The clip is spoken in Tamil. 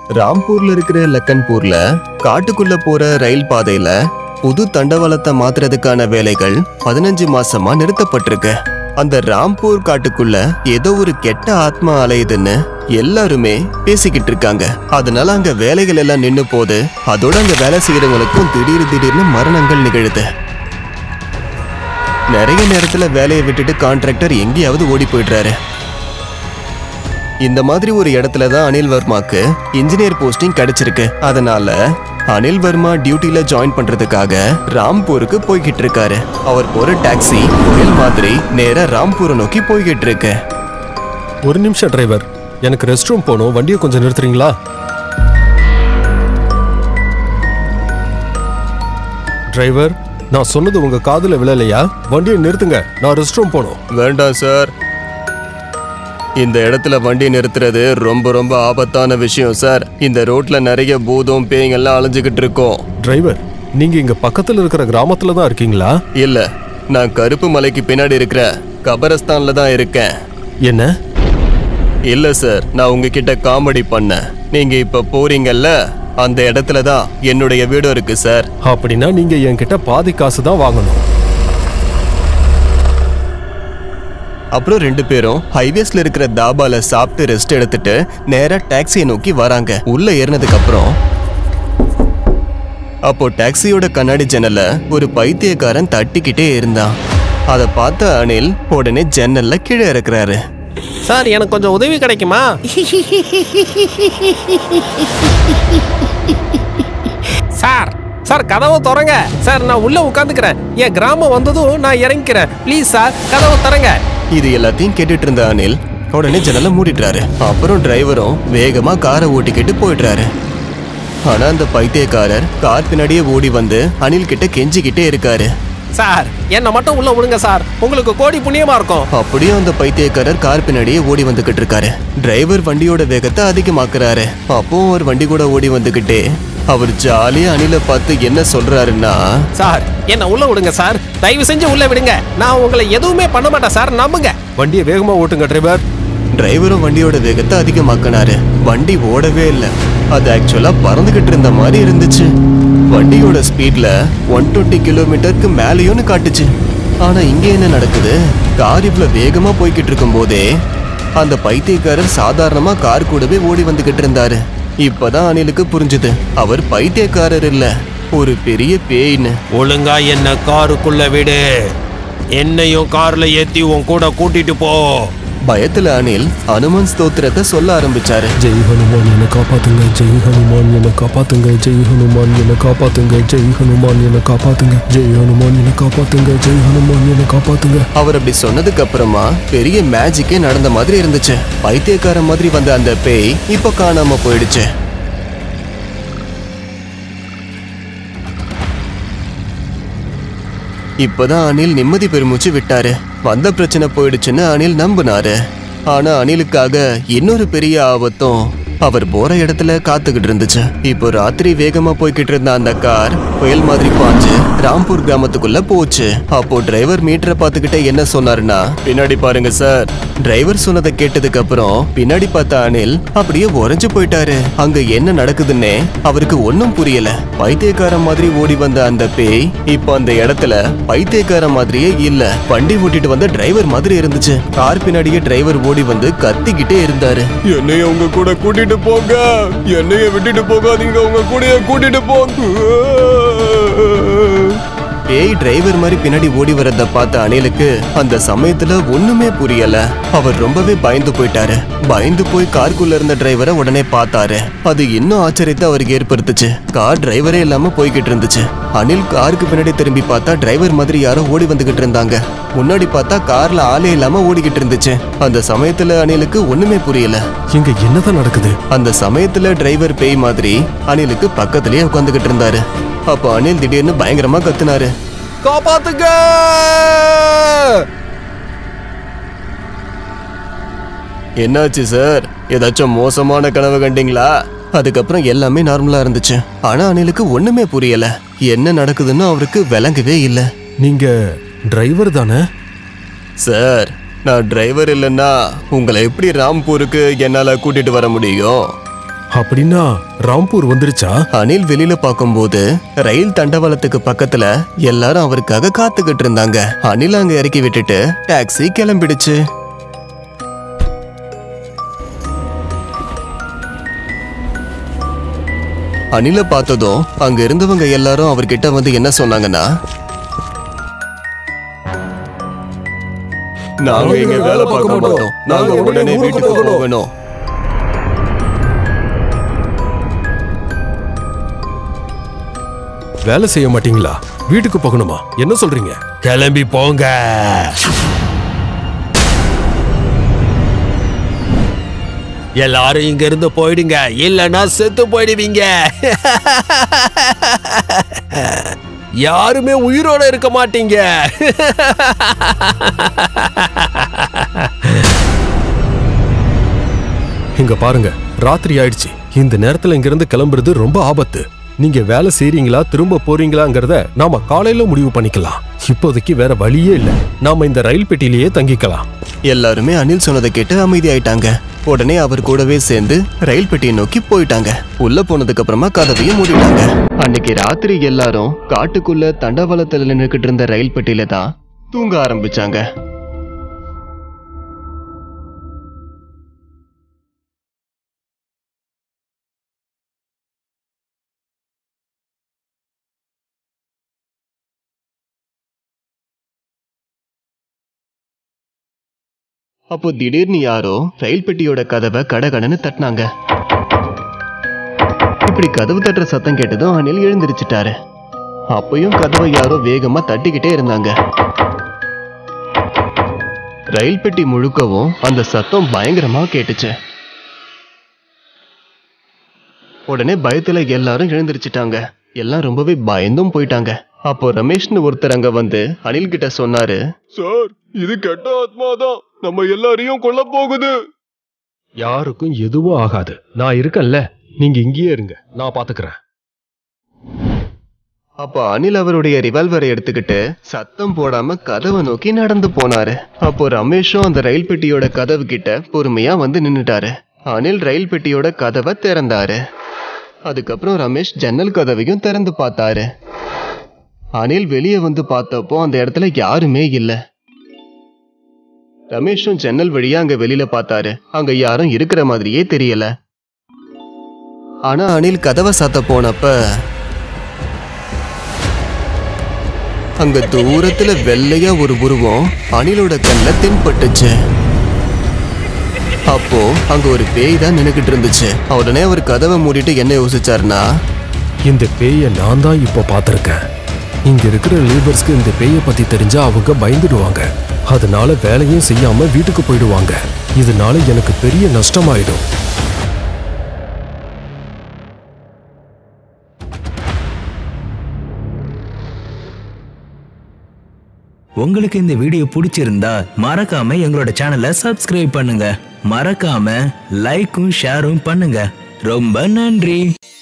ராம்பூர்ல இருக்கிற லக்கன்பூர்ல காட்டுக்குள்ள போற ரயில் பாதையில புது தண்டவாளத்தை மாத்துறதுக்கான வேலைகள் பதினஞ்சு மாசமா நிறுத்தப்பட்டிருக்கு அந்த ராம்பூர் காட்டுக்குள்ள ஏதோ ஒரு கெட்ட ஆத்மா அலையுதுன்னு எல்லாருமே பேசிக்கிட்டு இருக்காங்க அதனால அங்க வேலைகள் எல்லாம் நின்னு போது அதோட அங்க வேலை செய்யறவங்களுக்கும் திடீர் திடீர்னு மரணங்கள் நிகழுது நிறைய நேரத்துல வேலையை விட்டுட்டு கான்ட்ராக்டர் எங்கேயாவது ஓடி போயிடுறாரு இந்த மாதிரி ஒரு இடத்துல தான் அனில் வர்மாக்கு இன்ஜினியர் போஸ்டிங் கிடைச்சிருக்கு அதனால அனில் வர்மா டியூட்டில ஜாயின் பண்றதுக்காக ராம்பூருக்கு போய்கிட்டு இருக்காரு அவர் போற டாக்ஸி புயல் மாதிரி நேரா ராம்பூரை நோக்கி போய்கிட்டு இருக்கு ஒரு நிமிஷம் டிரைவர் எனக்கு ரெஸ்ட் ரூம் போகணும் வண்டியை கொஞ்சம் நிறுத்துறீங்களா டிரைவர் நான் சொன்னது உங்க காதுல விழலையா வண்டியை நிறுத்துங்க நான் ரெஸ்ட் ரூம் போகணும் வேண்டாம் சார் இந்த இடத்துல வண்டி நிறுத்துறது ரொம்ப ரொம்ப ஆபத்தான விஷயம் சார் இந்த ரோட்ல நிறைய பூதம் பேய்ங்கெல்லாம் அலைஞ்சுக்கிட்டு இருக்கோம் டிரைவர் நீங்க இங்க பக்கத்துல இருக்கிற கிராமத்துல தான் இருக்கீங்களா இல்ல நான் கருப்பு மலைக்கு பின்னாடி இருக்கிற கபரஸ்தான்ல தான் இருக்கேன் என்ன இல்ல சார் நான் உங்ககிட்ட காமெடி பண்ணேன் நீங்க இப்ப போறீங்கல்ல அந்த இடத்துல தான் என்னுடைய வீடு இருக்கு சார் அப்படின்னா நீங்க என்கிட்ட பாதி காசு தான் வாங்கணும் அப்புறம் ரெண்டு பேரும் ஹைவேஸ்ல இருக்கிற தாபால சாப்பிட்டு ரெஸ்ட் எடுத்துட்டு நேரா டாக்ஸியை நோக்கி வராங்க உள்ள ஏறினதுக்கு அப்புறம் அப்போ டாக்ஸியோட கண்ணாடி ஜன்னல ஒரு பைத்தியக்காரன் தட்டிக்கிட்டே இருந்தான் அதை பார்த்த அனில் உடனே ஜன்னல்ல கீழே இறக்குறாரு சார் எனக்கு கொஞ்சம் உதவி கிடைக்குமா சார் சார் கதவை திறங்க சார் நான் உள்ள உட்காந்துக்கிறேன் என் கிராமம் வந்ததும் நான் இறங்கிக்கிறேன் ப்ளீஸ் சார் கதவை திறங்க இது எல்லாத்தையும் கேட்டுட்டு இருந்த அனில் உடனே ஜன்னலை மூடிடுறாரு அப்புறம் டிரைவரும் வேகமா காரை ஓட்டிக்கிட்டு போயிடுறாரு ஆனா அந்த பைத்தியக்காரர் கார் பின்னாடியே ஓடி வந்து அனில் கிட்ட கெஞ்சிக்கிட்டே இருக்காரு சார் என்னை மட்டும் உள்ள விடுங்க சார் உங்களுக்கு கோடி புண்ணியமா இருக்கும் அப்படியே அந்த பைத்தியக்காரர் கார் பின்னாடியே ஓடி வந்துகிட்டு இருக்காரு டிரைவர் வண்டியோட வேகத்தை அதிகமாக்குறாரு அப்போ ஒரு வண்டி கூட ஓடி வந்துகிட்டே அவர் ஜாலியா அணில பார்த்து என்ன சொல்றாருன்னா சார் என்னை உள்ள விடுங்க சார் தயவு செஞ்சு உள்ள விடுங்க நான் உங்களை எதுவுமே பண்ண மாட்டேன் சார் நம்புங்க வண்டியை வேகமா ஓட்டுங்க டிரைவர் டிரைவரும் வண்டியோட வேகத்தை அதிகமாக்கினாரு வண்டி ஓடவே இல்லை அது ஆக்சுவலா பறந்துகிட்டு இருந்த மாதிரி இருந்துச்சு வண்டியோட ஸ்பீட்ல ஒன் டுவெண்ட்டி கிலோமீட்டருக்கு மேலேயும்னு காட்டுச்சு ஆனா இங்க என்ன நடக்குது கார் இவ்வளவு வேகமா போய்கிட்டு இருக்கும் போதே அந்த பைத்தியக்காரர் சாதாரணமா கார் கூடவே ஓடி வந்துகிட்டு இருந்தாரு இப்பதான் அனிலுக்கு புரிஞ்சுது அவர் பைத்தியக்காரர் இல்ல ஒரு பெரிய பேய்னு ஒழுங்கா என்ன காருக்குள்ள விடு என்னையும் கார்ல ஏத்தி உன் கூட கூட்டிட்டு போ பயத்துல அனில் அனுமன் ஸ்தோத்திரத்தை சொல்ல ஆரம்பிச்சாரு ஜெய் ஹனுமான் என்னை காப்பாத்துங்க ஜெய் ஹனுமான் என்னை காப்பாத்துங்க ஜெய் ஹனுமான் என்னை காப்பாத்துங்க ஜெய் ஹனுமான் என்னை காப்பாத்துங்க ஜெய் ஹனுமான் என்னை காப்பாத்துங்க ஜெய் ஹனுமான் என்னை காப்பாத்துங்க அவர் அப்படி சொன்னதுக்கு அப்புறமா பெரிய மேஜிக்கே நடந்த மாதிரி இருந்துச்சு பைத்தியக்கார மாதிரி வந்த அந்த பேய் இப்ப காணாம போயிடுச்சு இப்பதான் அனில் நிம்மதி பெருமூச்சு விட்டாரு வந்த பிரச்சனை போயிடுச்சுன்னு அனில் நம்பினாரு ஆனா அனிலுக்காக இன்னொரு பெரிய ஆபத்தும் அவர் போற இடத்துல காத்துக்கிட்டு இருந்துச்சு இப்போ ராத்திரி வேகமா போய்கிட்டு இருந்த அந்த கார் புயல் மாதிரி பாஞ்சு ராம்பூர் கிராமத்துக்குள்ள போச்சு அப்போ டிரைவர் மீட்டரை பார்த்துக்கிட்டே என்ன சொன்னாருன்னா பின்னாடி பாருங்க சார் டிரைவர் சொன்னதை கேட்டதுக்கு அப்புறம் பின்னாடி பார்த்த அனில் அப்படியே உறைஞ்சு போயிட்டாரு அங்க என்ன நடக்குதுன்னே அவருக்கு ஒன்னும் புரியல பைத்தியக்காரன் மாதிரி ஓடி வந்த அந்த பேய் இப்போ அந்த இடத்துல பைத்தியக்காரன் மாதிரியே இல்ல வண்டி ஓட்டிட்டு வந்த டிரைவர் மாதிரி இருந்துச்சு கார் பின்னாடியே டிரைவர் ஓடி வந்து கத்திக்கிட்டே இருந்தாரு என்னைய உங்க கூட கூட்டிட்டு போங்க என்னைய விட்டுட்டு போகாதீங்க உங்க கூடயே கூட்டிட்டு போங்க பேய் டிரைவர் மாதிரி பின்னாடி ஓடி வரத பார்த்த அனிலுக்கு அந்த சமயத்துல ஒண்ணுமே புரியல அவர் ரொம்பவே பயந்து போயிட்டாரு பயந்து போய் காருக்குள்ள இருந்த டிரைவரை உடனே பார்த்தாரு அது இன்னும் ஆச்சரியத்தை அவருக்கு ஏற்படுத்துச்சு கார் டிரைவரே இல்லாம போய்கிட்டு இருந்துச்சு அனில் காருக்கு பின்னாடி திரும்பி பார்த்தா டிரைவர் மாதிரி யாரோ ஓடி வந்துகிட்டு இருந்தாங்க முன்னாடி பார்த்தா கார்ல ஆளே இல்லாம ஓடிக்கிட்டு இருந்துச்சு அந்த சமயத்துல அனிலுக்கு ஒண்ணுமே புரியல இங்க என்னதான் நடக்குது அந்த சமயத்துல டிரைவர் பேய் மாதிரி அனிலுக்கு பக்கத்திலேயே உட்காந்துக்கிட்டு இருந்தாரு அப்போ அனில் திடீர்னு பயங்கரமா கத்துனாரு காப்பாத்துங்க என்னாச்சு சார் ஏதாச்சும் மோசமான கனவு கண்டீங்களா அதுக்கப்புறம் எல்லாமே நார்மலா இருந்துச்சு ஆனா அனிலுக்கு ஒண்ணுமே புரியல என்ன நடக்குதுன்னு அவருக்கு விளங்கவே இல்ல நீங்க டிரைவர் தானே சார் நான் டிரைவர் இல்லைன்னா உங்களை எப்படி ராம்பூருக்கு என்னால கூட்டிட்டு வர முடியும் அப்படின்னா ராம்பூர் வந்துருச்சா அனில் வெளியில பார்க்கும்போது ரயில் தண்டவாளத்துக்கு பக்கத்துல எல்லாரும் அவருக்காக காத்துக்கிட்டு இருந்தாங்க அனில் அங்க இறக்கி விட்டுட்டு டாக்ஸி கிளம்பிடுச்சு அனில பார்த்ததும் அங்க இருந்தவங்க எல்லாரும் அவர்கிட்ட வந்து என்ன சொன்னாங்கன்னா நாங்க இங்க வேலை பார்க்க மாட்டோம் நாங்க உடனே வீட்டுக்கு போகணும் வேலை செய்ய மாட்டீங்களா வீட்டுக்கு போகணுமா என்ன சொல்றீங்க கிளம்பி போங்க எல்லாரும் இங்க இருந்து போயிடுங்க இல்லைன்னா செத்து போயிடுவீங்க யாருமே உயிரோட இருக்க மாட்டீங்க இங்க பாருங்க ராத்திரி ஆயிடுச்சு இந்த நேரத்துல இங்க இருந்து கிளம்புறது ரொம்ப ஆபத்து நீங்க வேலை செய்றீங்களா திரும்ப போறீங்களாங்கிறத நாம காலையில முடிவு பண்ணிக்கலாம் இப்போதைக்கு வேற வழியே இல்ல நாம இந்த ரயில் பெட்டியிலேயே தங்கிக்கலாம் எல்லாருமே அனில் சொன்னதை கேட்டு அமைதியாயிட்டாங்க உடனே அவர் கூடவே சேர்ந்து ரயில் பெட்டியை நோக்கி போயிட்டாங்க உள்ள போனதுக்கு அப்புறமா கதவையும் மூடிட்டாங்க அன்னைக்கு ராத்திரி எல்லாரும் காட்டுக்குள்ள தண்டவாளத்துல நின்னுக்கிட்டு இருந்த ரயில் பெட்டியில தான் தூங்க ஆரம்பிச்சாங்க அப்போ திடீர்னு யாரோ ரயில் பெட்டியோட கதவை கடகடன்னு தட்டினாங்க இப்படி கதவு தட்டுற சத்தம் கேட்டதும் அனில் எழுந்திருச்சிட்டாரு அப்பயும் கதவை யாரோ வேகமா தட்டிக்கிட்டே இருந்தாங்க ரயில் பெட்டி முழுக்கவும் அந்த சத்தம் பயங்கரமா கேட்டுச்சு உடனே பயத்துல எல்லாரும் எழுந்திருச்சிட்டாங்க எல்லாம் ரொம்பவே பயந்தும் போயிட்டாங்க அப்போ ரமேஷ்னு ஒருத்தர் அங்க வந்து அனில் கிட்ட சொன்னாரு சார் இது கெட்ட ஆத்மா தான் நம்ம எல்லாரையும் கொல்ல போகுது யாருக்கும் எதுவும் ஆகாது நான் இருக்கேன்ல நீங்க இங்கேயே இருங்க நான் பாத்துக்கிறேன் அப்போ அனில் அவருடைய ரிவால்வரை எடுத்துக்கிட்டு சத்தம் போடாம கதவை நோக்கி நடந்து போனாரு அப்போ ரமேஷும் அந்த ரயில் பெட்டியோட கதவு கிட்ட பொறுமையா வந்து நின்னுட்டாரு அனில் ரயில் பெட்டியோட கதவை திறந்தாரு அதுக்கப்புறம் ரமேஷ் ஜன்னல் கதவையும் திறந்து பார்த்தாரு அனில் வெளியே வந்து பார்த்தப்போ அந்த இடத்துல யாருமே இல்ல ரமேஷும் ஜன்னல் வழியா அங்க வெளியில பார்த்தாரு அங்க யாரும் இருக்கிற மாதிரியே தெரியல ஆனா அனில் கதவை சாத்த போனப்ப அங்க தூரத்துல வெள்ளையா ஒரு உருவம் அணிலோட கண்ணுல தென்பட்டுச்சு அப்போ அங்க ஒரு பேய் தான் நின்னுகிட்டு இருந்துச்சு உடனே அவர் கதவை மூடிட்டு என்ன யோசிச்சாருன்னா இந்த பேயை நான் தான் இப்போ பார்த்துருக்கேன் இங்க இருக்கிற லேபர்ஸ்க்கு இந்த பேயை பத்தி தெரிஞ்சா அவங்க பயந்துடுவாங்க அதனால வேலையும் செய்யாம வீட்டுக்கு போயிடுவாங்க இதனால எனக்கு பெரிய நஷ்டமாயிடும் உங்களுக்கு இந்த வீடியோ பிடிச்சிருந்தா மறக்காம எங்களோட சேனலை சப்ஸ்கிரைப் பண்ணுங்க மறக்காம லைக்கும் ஷேரும் பண்ணுங்க ரொம்ப நன்றி